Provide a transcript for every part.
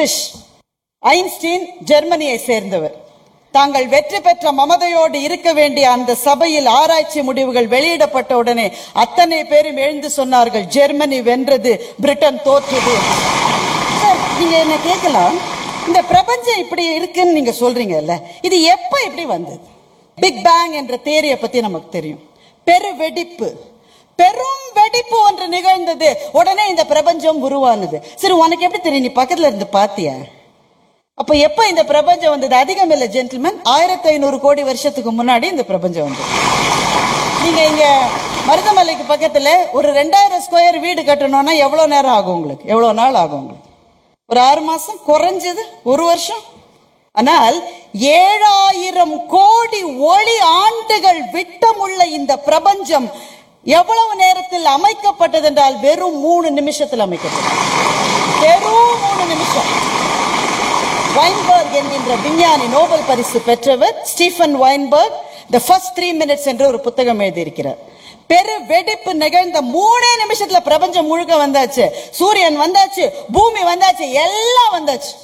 ஃபிரிட்ரிஷ் Einstein ஜெர்மனியை சேர்ந்தவர் தாங்கள் வெற்றி பெற்ற மமதையோடு இருக்க வேண்டிய அந்த சபையில் ஆராய்ச்சி முடிவுகள் வெளியிடப்பட்ட உடனே அத்தனை பேரும் எழுந்து சொன்னார்கள் ஜெர்மனி வென்றது பிரிட்டன் தோற்றது சார் நீங்க என்ன கேட்கலாம் இந்த பிரபஞ்சம் இப்படி இருக்குன்னு நீங்க சொல்றீங்கல்ல இது எப்ப இப்படி வந்தது பிக் பேங் என்ற தேரியை பத்தி நமக்கு தெரியும் பெரு வெடிப்பு பெரும் வெடிப்பு ஒன்று நிகழ்ந்தது உடனே இந்த பிரபஞ்சம் உருவானது சரி உனக்கு எப்படி தெரியும் நீ பக்கத்துல இருந்து பாத்தியா அப்ப எப்ப இந்த பிரபஞ்சம் வந்தது அதிகம் இல்ல ஜென்டில்மேன் ஆயிரத்தி ஐநூறு கோடி வருஷத்துக்கு முன்னாடி இந்த பிரபஞ்சம் வந்தது நீங்க இங்க மருதமலைக்கு பக்கத்துல ஒரு ரெண்டாயிரம் ஸ்கொயர் வீடு கட்டணும்னா எவ்வளவு நேரம் ஆகும் உங்களுக்கு எவ்வளவு நாள் ஆகும் உங்களுக்கு ஒரு ஆறு மாசம் குறைஞ்சது ஒரு வருஷம் ஆனால் ஏழாயிரம் கோடி ஒளி ஆண்டுகள் விட்டமுள்ள இந்த பிரபஞ்சம் எவ்வளவு நேரத்தில் அமைக்கப்பட்டது என்றால் வெறும் மூணு நிமிஷத்தில் அமைக்கப்பட்டது வெறும் மூணு நிமிஷம் வைன்பர்க் என்கின்ற விஞ்ஞானி நோபல் பரிசு பெற்றவர் Stephen Weinberg the first three minutes என்று ஒரு புத்தகம் எழுதியிருக்கிறார் பெரு வெடிப்பு நிகழ்ந்த மூணே நிமிஷத்துல பிரபஞ்சம் முழுக்க வந்தாச்சு சூரியன் வந்தாச்சு பூமி வந்தாச்சு எல்லாம் வந்தாச்சு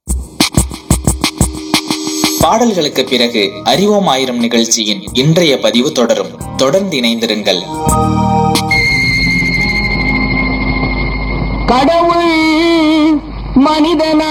பாடல்களுக்கு பிறகு அறிவோம் ஆயிரம் நிகழ்ச்சியின் இன்றைய பதிவு தொடரும் தொடர்ந்து இணைந்திருங்கள் கடவுள் மனிதனா